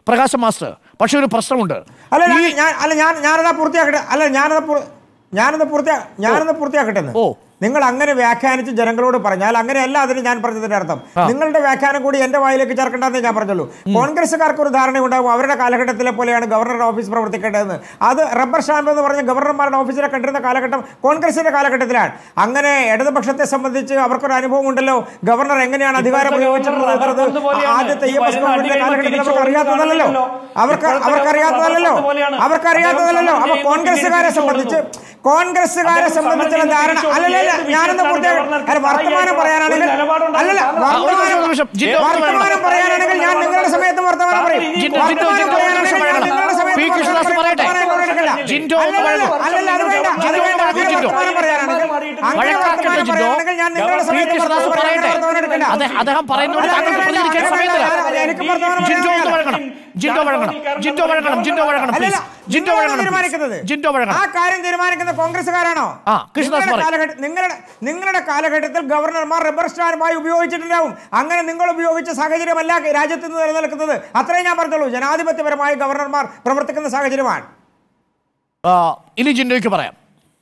Prakash master പക്ഷെ ഒരു പ്രശ്നമുണ്ട് അല്ല ഞാൻ- ഈ- ഞാൻ അല്ല ഞാൻ ഞാനതാ പൂർത്തിയാക്കട്ടെ അല്ല ഞാനത് പൂർ- ഞാനത് പൂർത്തിയാ ഞാനത് പൂർത്തിയാക്കട്ടെ എന്ന്. ഓ. നിങ്ങൾ അങ്ങനെ വ്യാഖ്യാനിച്ച് ജനങ്ങളോട് പറഞ്ഞാൽ അങ്ങനെയല്ല അതിന് ഞാൻ പറഞ്ഞതിന്റെ അർത്ഥം നിങ്ങളുടെ വ്യാഖ്യാനം കൂടി എന്റെ വായിലേക്ക് ചേർക്കേണ്ടതെന്ന് ഞാൻ പറഞ്ഞുള്ളൂ കോൺഗ്രസ്സുകാർക്ക് ഒരു ധാരണയുണ്ടാകും അവരുടെ കാലഘട്ടത്തിലെ പോലെയാണ് ഗവർണറുടെ ഓഫീസ് പ്രവർത്തിക്കേണ്ടതെന്ന് അത് റബ്ബർ സ്റ്റാമ്പ് എന്ന് പറഞ്ഞ ഗവർണർമാരുടെ ഓഫീസിനെ കണ്ടിരുന്ന കാലഘട്ടം കോൺഗ്രസിന്റെ കാലഘട്ടത്തിലാണ് അങ്ങനെ ഇടതുപക്ഷത്തെ സംബന്ധിച്ച് അവർക്കൊരു അനുഭവം ഉണ്ടല്ലോ ഗവർണർ എങ്ങനെയാണ് അധികാരം പ്രയോഗിച്ചിട്ടുള്ളത് എന്നുള്ളത് ആദ്യത്തെ ഈ ഗവൺമെന്റിന്റെ കാലഘട്ടത്തിൽ അവർക്ക് അറിയാത്തതല്ലോ അവർക്ക് അവർക്കറിയാത്തതല്ലോ അവർക്കറിയാത്തതല്ലോ അപ്പൊ കോൺഗ്രസ്സുകാരെ സംബന്ധിച്ച് കോൺഗ്രസ്സുകാരെ സംബന്ധിച്ചുള്ള ധാരണ അല്ലല്ല ഞാനൊന്ന് പൂർത്തിയാക്കാം അല്ല വർത്തമാനം പറയാനാണെങ്കിൽ അല്ലല്ല ഒരു നിമിഷം, ഒരു നിമിഷം. ജിൻഡോ, വർത്തമാനം വർത്തമാനം പറയാനാണെങ്കിൽ ഞാൻ നിങ്ങളുടെ സമയത്ത് വർത്തമാനം പറയും ജിൻഡോ, ജിൻഡോ, വർത്തമാനം ജിൻഡോ, പറയാനാണെങ്കിൽ ഞാൻ ജിൻഡോ, നിങ്ങളുടെ സമയത്ത് പി. കൃഷ്ണദാസ് വർത്തമാനം പറയട്ടെ. വർത്തമാനം എടുക്കില്ല. ജിൻഡോ ഒന്ന് അല്ലല്ല, പറയണം. അല്ലല്ല, അത് വേണ്ട, അത് ജിൻഡോ വേണ്ട. ഒന്ന് അങ്ങനെ ജിൻഡോ. വർത്തമാനം പറയാനാണെങ്കിൽ അങ്ങനെ വഴക്കാക്കണ്ട വർത്തമാനം ജിൻഡോ. പറയാനാണെങ്കിൽ ഞാൻ നിങ്ങളുടെ പി. സമയത്ത് കൃഷ്ണദാസ് വർത്തമാനം പറയട്ടെ വർത്തമാനം എടുക്കില്ല. അദ്ദേഹം- അദ്ദേഹം പറയുന്നോട് താങ്കൾ പ്രതികരിക്കാൻ സമയത്തില്ല എനിക്ക് വർത്തമാനം ജിൻഡോ ഒന്ന് പറയാൻ വഴങ്ങണം ജിൻഡോ വഴങ്ങണം ജിൻഡോ വഴങ്ങണം ജിൻഡോ വഴങ്ങണം അല്ലല്ല, പ്ലീസ് ജിൻഡോ നിങ്ങളാണ് വഴങ്ങണം തീരുമാനിക്കുന്നത് please. ജിൻഡോ വഴങ്ങണം ആ കാര്യം തീരുമാനിക്കുന്ന കോൺഗ്രസ്സുകാരാണോ ആ, കൃഷ്ണദാസ് നിങ്ങളുടെ പറയ്. കാലഘട്ട- നിങ്ങളുടെ നിങ്ങളുടെ കാലഘട്ടത്തിൽ ഗവർണർമാർ റബ്ബർ സ്റ്റാമ്പായി ഉപയോഗിച്ചിട്ടുണ്ടാവും അങ്ങനെ നിങ്ങൾ ഉപയോഗിച്ച സാഹചര്യമല്ല രാജ്യത്ത് നിന്ന് നിലനിൽക്കുന്നത് അത്രയും ഞാൻ പറഞ്ഞോളൂ ജനാധിപത്യപരമായി ഗവർണർമാർ പ്രവർത്തിക്കുന്ന സാഹചര്യമാണ് ആ, ഇനി ജിൻഡോയ്ക്ക് പറയാം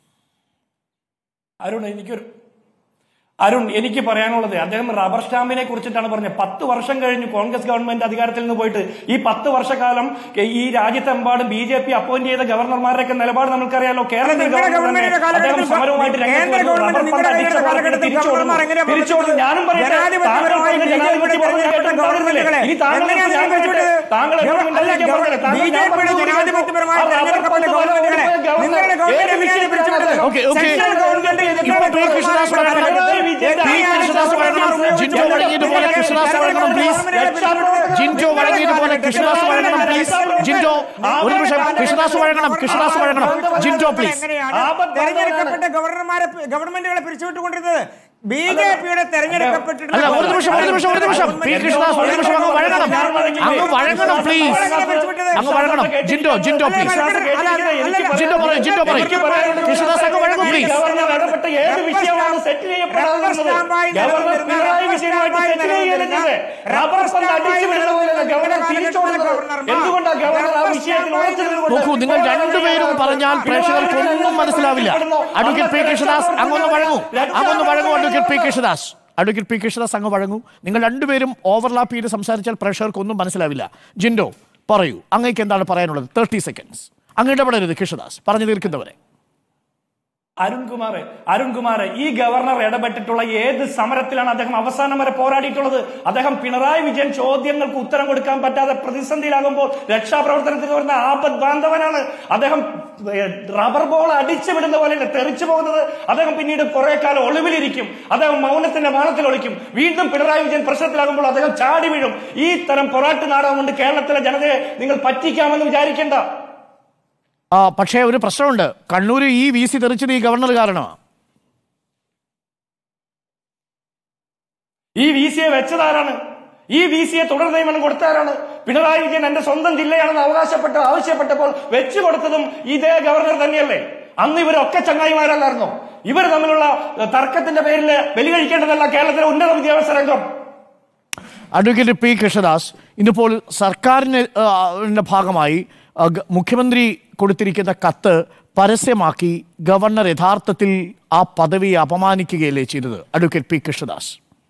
അരുൺ എനിക്കൊരു അരുൺ എനിക്ക് പറയാനുള്ളത് അദ്ദേഹം റബ്ബർ സ്റ്റാമ്പിനെ കുറിച്ചിട്ടാണ് പറഞ്ഞത് പത്ത് വർഷം കഴിഞ്ഞു കോൺഗ്രസ് ഗവൺമെന്റ് അധികാരത്തിൽ നിന്ന് പോയിട്ട് ഈ പത്ത് വർഷക്കാലം ഈ രാജ്യത്തെമ്പാടും ബി ജെ പി അപ്പോയിന്റ് ചെയ്ത ഗവർണർമാരുടെയൊക്കെ നിലപാട് നമുക്കറിയാലോ കേരളത്തിൽ നിങ്ങളുടെ ഗവർണർ ഗവൺമെന്റിന്റെ തന്നെ അദ്ദേഹം കാലഘട്ടത്തിൽ സമരവുമായിട്ട് രംഗത്ത് കേന്ദ്ര വന്നു. ഗവൺമെന്റ് റബ്ബർ നിങ്ങളുടെ പന്ത് അടിച്ച കയ്യിലുള്ള പോലെ കാലഘട്ടത്തിൽ തിരിച്ചു ഗവർണർമാർ കൊടുത്തു. എങ്ങനെയാ തിരിച്ചു കൊടുത്തു. ഞാനും പറയട്ടെ ജനാധിപത്യപരമായി താങ്കൾ പറഞ്ഞ ബി ജെ പിയുടെ ജനാധിപത്യ തെരഞ്ഞെടുക്കപ്പെട്ട പറഞ്ഞ ഗവൺമെന്റുകളെ ഇനി താങ്കൾ എങ്ങനെയാണ് ഞാൻ നിങ്ങൾ പറയട്ടെ. താങ്കൾ ഗവ- എന്തുകൊണ്ട് അല്ല, ഞാൻ ഗവ- പറഞ്ഞത്? താങ്കൾ ബി ജെ ഞാൻ പിയുടെ പറഞ്ഞത് ജനാധിപത്യപരമായി ആ റബ്ബർ തെരഞ്ഞെടുക്കപ്പെട്ട പന്ത് ഗവൺമെന്റുകളെ ഗവർണർ നിങ്ങളുടെ ഗവൺമെന്റ് എങ്ങനെയാണ് പിരിച്ചുവിട്ടത് ഓക്കെ, ഓക്കെ. സെൻട്രൽ ഗവൺമെന്റ് ഇപ്പോൾ പി. കൃഷ്ണദാസ് വഴങ്ങണം. പി. കൃഷ്ണദാസ് വഴങ്ങണം. ജിൻഡോ വഴങ്ങിയതുപോലെ കൃഷ്ണദാസ് വഴങ്ങണം പ്ലീസ് ജിൻഡോ വഴങ്ങിയതുപോലെ കൃഷ്ണദാസ് വഴങ്ങണം പ്ലീസ് ജിൻഡോ ഒരു നിമിഷം കൃഷ്ണദാസ് വഴങ്ങണം കൃഷ്ണദാസ് വഴങ്ങണം ജിൻഡോ പ്ലീസ് എങ്ങനെയാണ് തെരഞ്ഞെടുക്കപ്പെട്ട ഗവർണർമാരെ ഗവൺമെന്റുകളെ പിരിച്ചുവിട്ടുകൊണ്ടിരുന്നത് ബി ജെ പിയുടെ തെരഞ്ഞെടുക്കപ്പെട്ടിട്ടുള്ള അല്ല ഒരു നിമിഷം ഒരു നിമിഷം ഒരു നിമിഷം പി കൃഷ്ണദാസ് ഒരു നിമിഷം അങ്ങ് വഴങ്ങണം അങ്ങ് വഴങ്ങണം പ്ലീസ് അങ്ങ് വഴങ്ങണം ജിൻഡോ ജിൻഡോ പ്ലീസ് ജിൻഡോ പറയൂ ജിൻഡോ പറയൂ കൃഷ്ണദാസ് അങ്ങ് വഴങ്ങും ഈ പ്ലീസ് ഗവർണർ ഇടപെട്ട ഏത് വിഷയമാണ് സെറ്റ് ചെയ്യപ്പെടാതെ ഗവർണർ പിണറായി വിജയനുമായിട്ട് സെറ്റ് ചെയ്യുന്നത് റബ്ബർ പന്ത് അടിച്ചു വിടുന്ന പോലെയല്ല ഗവർണർ തിരിച്ചോടുന്നത് എന്തുകൊണ്ടാണ് ഗവർണർ ആ വിഷയത്തിൽ ഉറച്ചു നിന്നുകൊണ്ട് നോക്കൂ നിങ്ങൾ രണ്ടുപേരും പറഞ്ഞാൽ പ്രേക്ഷകർക്ക് ഒന്നും മനസ്സിലാവില്ല അഡ്വക്കേറ്റ് പി കൃഷ്ണദാസ് അങ്ങൊന്ന് വഴങ്ങൂ അങ്ങൊന്ന് വഴങ്ങൂ advocate P Krishnadas advocate P Krishnadas അങ്ങ് വഴങ്ങൂ നിങ്ങൾ രണ്ടുപേരും ഓവർലാപ്പ് ചെയ്ത് സംസാരിച്ചാൽ പ്രേക്ഷകർക്ക് ഒന്നും മനസ്സിലാവില്ല ജിൻഡോ പറയൂ അങ്ങേക്ക് എന്താണ് പറയാനുള്ളത് തേർട്ടി സെക്കൻഡ്സ് അങ്ങ് ഇടപെടരുത് കൃഷ്ണദാസ് പറഞ്ഞു തീർക്കുന്നവരെ അരുൺകുമാർ അരുൺകുമാർ ഈ ഗവർണർ ഇടപെട്ടിട്ടുള്ള ഏത് സമരത്തിലാണ് അദ്ദേഹം അവസാനം വരെ പോരാടിയിട്ടുള്ളത് അദ്ദേഹം പിണറായി വിജയൻ ചോദ്യങ്ങൾക്ക് ഉത്തരം കൊടുക്കാൻ പറ്റാതെ പ്രതിസന്ധിയിലാകുമ്പോൾ രക്ഷാപ്രവർത്തനത്തിൽ വരുന്ന ആപത് ബാന്ധവനാണ് അദ്ദേഹം ഏ, റബ്ബർ ബോൾ അടിച്ചു വിടുന്ന പോലെ തെറിച്ചു പോകുന്നത് അദ്ദേഹം പിന്നീട് കുറെ കാലം ഒളിവിലിരിക്കും അദ്ദേഹം മൗനത്തിന്റെ മാനത്തിൽ ഒളിക്കും വീണ്ടും പിണറായി വിജയൻ പ്രശ്നത്തിലാകുമ്പോൾ അദ്ദേഹം ചാടി വീഴും ഈ തരം പൊറാട്ട് നാടകം കൊണ്ട് കേരളത്തിലെ ജനതയെ നിങ്ങൾ പറ്റിക്കാമെന്ന് വിചാരിക്കേണ്ട ആ പക്ഷേ ഒരു പ്രശ്നമുണ്ട് കണ്ണൂർ ഈ വി സി തെറിച്ചത് ഈ ഗവർണർ കാരണമാണ് ഈ വി സിയെ വെച്ചതാരാണ് ഈ വി സിയെ തുടർ നിയമനം കൊടുത്താരാണ് പിണറായി വിജയൻ എന്റെ സ്വന്തം ജില്ലയാണെന്ന് അവകാശപ്പെട്ട് ആവശ്യപ്പെട്ടപ്പോൾ വെച്ചു കൊടുത്തതും ഇതേ ഗവർണർ തന്നെയല്ലേ അന്ന് ഇവരൊക്കെ ചങ്ങായിമാരല്ലായിരുന്നോ ഇവർ തമ്മിലുള്ള ഏഹ്, തർക്കത്തിന്റെ പേരിൽ ബലി കഴിക്കേണ്ടതല്ല കേരളത്തിലെ ഉന്നത വിദ്യാഭ്യാസ രംഗം അഡ്വക്കേറ്റ് പി കൃഷ്ണദാസ് ഇന്നിപ്പോൾ സർക്കാരിന് ആ, ന്റെ ഭാഗമായി ആ, ഗ- മുഖ്യമന്ത്രി കൊടുത്തിരിക്കുന്ന കത്ത് പരസ്യമാക്കി ഗവർണർ യഥാർത്ഥത്തിൽ ആ പദവിയെ അപമാനിക്കുകയല്ലേ ചെയ്തത് അഡ്വക്കേറ്റ് പി കൃഷ്ണദാസ്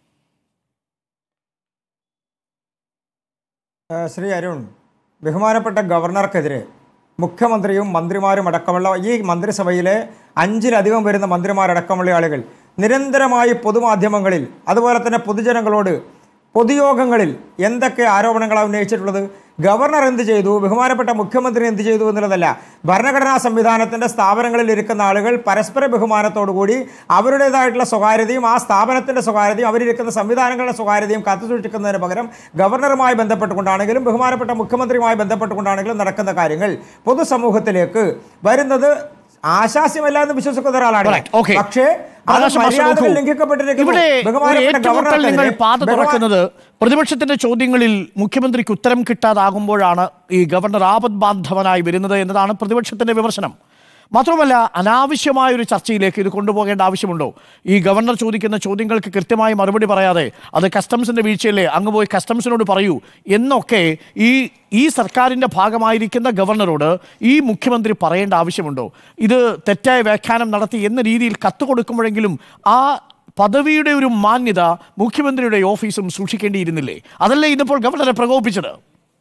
ഏഹ് ശ്രീ അരുൺ ബഹുമാനപ്പെട്ട ഗവർണർക്കെതിരെ മുഖ്യമന്ത്രിയും മന്ത്രിമാരും അടക്കമുള്ള ഈ മന്ത്രിസഭയിലെ അഞ്ചിലധികം വരുന്ന മന്ത്രിമാരടക്കമുള്ള ആളുകൾ നിരന്തരമായി പൊതുമാധ്യമങ്ങളിൽ അതുപോലെ തന്നെ പൊതുജനങ്ങളോട് പൊതുയോഗങ്ങളിൽ എന്തൊക്കെ ആരോപണങ്ങളാണ് ഉന്നയിച്ചിട്ടുള്ളത് ഗവർണർ എന്ത് ചെയ്തു ബഹുമാനപ്പെട്ട മുഖ്യമന്ത്രി എന്ത് ചെയ്തു എന്നുള്ളതല്ല ഭരണഘടനാ സംവിധാനത്തിൻ്റെ സ്ഥാപനങ്ങളിൽ ഇരിക്കുന്ന ആളുകൾ പരസ്പര ബഹുമാനത്തോടുകൂടി അവരുടേതായിട്ടുള്ള സ്വകാര്യതയും ആ സ്ഥാപനത്തിൻ്റെ സ്വകാര്യതയും അവരിരിക്കുന്ന സംവിധാനങ്ങളുടെ സ്വകാര്യതയും കാത്തുസൂക്ഷിക്കുന്നതിന് പകരം ഗവർണറുമായി ബന്ധപ്പെട്ടുകൊണ്ടാണെങ്കിലും ബഹുമാനപ്പെട്ട മുഖ്യമന്ത്രിയുമായി ബന്ധപ്പെട്ടുകൊണ്ടാണെങ്കിലും നടക്കുന്ന കാര്യങ്ങൾ പൊതുസമൂഹത്തിലേക്ക് വരുന്നത് ആശാസ്യമല്ല എന്ന് വിശ്വസിക്കുന്ന ഒരാളാണ് ഞാൻ. Right, okay. പക്ഷേ അത് പ്രകാശ് മാസ്റ്റർ മര്യാദകൾ നോക്കൂ. ലംഘിക്കപ്പെട്ടിരിക്കുന്നു. ഇവിടെ ഒരു ബഹുമാനപ്പെട്ട ഏറ്റുമുട്ടൽ നിങ്ങൾ ഗവർണർക്കെതിരെ പാത ബഹുമാ- തുറക്കുന്നത് പ്രതിപക്ഷത്തിന്റെ ചോദ്യങ്ങളിൽ മുഖ്യമന്ത്രിക്ക് ഉത്തരം കിട്ടാതാകുമ്പോഴാണ് ഈ ഗവർണർ ആപത് ബാന്ധവനായി വരുന്നത് എന്നതാണ് പ്രതിപക്ഷത്തിന്റെ വിമർശനം മാത്രമല്ല അനാവശ്യമായ ഒരു ചർച്ചയിലേക്ക് ഇത് കൊണ്ടുപോകേണ്ട ആവശ്യമുണ്ടോ ഈ ഗവർണർ ചോദിക്കുന്ന ചോദ്യങ്ങൾക്ക് കൃത്യമായി മറുപടി പറയാതെ അത് കസ്റ്റംസിന്റെ വീഴ്ചയല്ലേ അങ്ങ് പോയി കസ്റ്റംസിനോട് പറയൂ എന്നൊക്കെ ഈ ഈ സർക്കാരിന്റെ ഭാഗമായിരിക്കുന്ന ഗവർണറോട് ഈ മുഖ്യമന്ത്രി പറയേണ്ട ആവശ്യമുണ്ടോ ഇത് തെറ്റായ വ്യാഖ്യാനം നടത്തി എന്ന രീതിയിൽ കത്ത് കൊടുക്കുമ്പോഴെങ്കിലും ആ പദവിയുടെ ഒരു മാന്യത മുഖ്യമന്ത്രിയുടെ ഓഫീസും സൂക്ഷിക്കേണ്ടിയിരുന്നില്ലേ അതല്ലേ ഇന്നിപ്പോൾ ഗവർണറെ പ്രകോപിപ്പിച്ചത്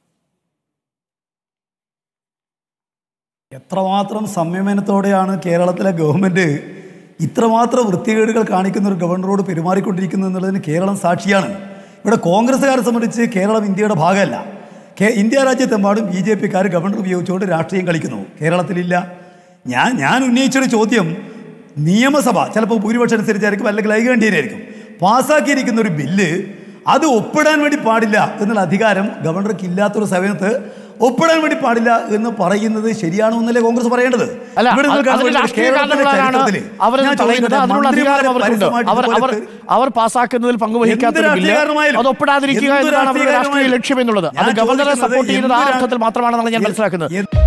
എത്രമാത്രം സംയമനത്തോടെയാണ് കേരളത്തിലെ ഗവൺമെൻറ് ഇത്രമാത്രം വൃത്തികേടുകൾ കാണിക്കുന്ന ഒരു ഗവർണറോട് പെരുമാറിക്കൊണ്ടിരിക്കുന്നത് എന്നുള്ളതിന് കേരളം സാക്ഷിയാണ് ഇവിടെ കോൺഗ്രസ്സുകാരെ സംബന്ധിച്ച് കേരളം ഇന്ത്യയുടെ ഭാഗമല്ല കേ ഇന്ത്യ രാജ്യത്തെമ്പാടും ബി ജെ പിക്കാർ ഗവർണർ ഉപയോഗിച്ചുകൊണ്ട് രാഷ്ട്രീയം കളിക്കുന്നു കേരളത്തിലില്ല ഞാൻ ഞാൻ ഉന്നയിച്ചൊരു ചോദ്യം നിയമസഭ ചിലപ്പോൾ ഭൂരിപക്ഷം അനുസരിച്ചായിരിക്കും അല്ലെങ്കിൽ ഐകണ്ഠ്യനായിരിക്കും പാസ്സാക്കിയിരിക്കുന്ന ഒരു ബില്ല് അത് ഒപ്പിടാൻ വേണ്ടി പാടില്ല എന്നുള്ള അധികാരം ഗവർണർക്ക് ഇല്ലാത്തൊരു സമയത്ത് ഒപ്പിടാൻ വേണ്ടി പാടില്ല എന്ന് പറയുന്നത് ശരിയാണോ എന്നല്ലേ കോൺഗ്രസ് പറയേണ്ടത് അല്ല ഇവിടെ അത് നിൽക്കാൻ അതിന് വേണ്ടി രാഷ്ട്രീയ കേരളത്തിലെ കാരണങ്ങളാണ് ചരിത്രത്തില് അവരെ ഞാൻ തടയുന്നത് ചോദിക്കട്ടെ, അതിനുള്ള അധികാരം മന്ത്രിമാരെ അവർക്കുണ്ട് പരസ്യമായിട്ട് അവർ അവർ ഇതുപോലെ അവർ പാസ്സാക്കുന്നതിൽ പങ്കുവഹിക്കാത്ത എന്ത് ഒരു ബില്ല് രാഷ്ട്രീയകാരണമായാലും, അത് ഒപ്പിടാതിരിക്കുക എന്ത് എന്നതാണ് അവരുടെ രാഷ്ട്രീയ രാഷ്ട്രീയകാരണമായാലും ലക്ഷ്യം എന്നുള്ളത് അത് ഞാൻ ഗവർണറെ ചോദിക്കുന്നത് സപ്പോർട്ട് ചെയ്യുന്നത് ആ എന്ത് അർത്ഥത്തിൽ മാത്രമാണെന്നാണ് ഞാൻ രാ- മനസ്സിലാക്കുന്നത് എന്ത്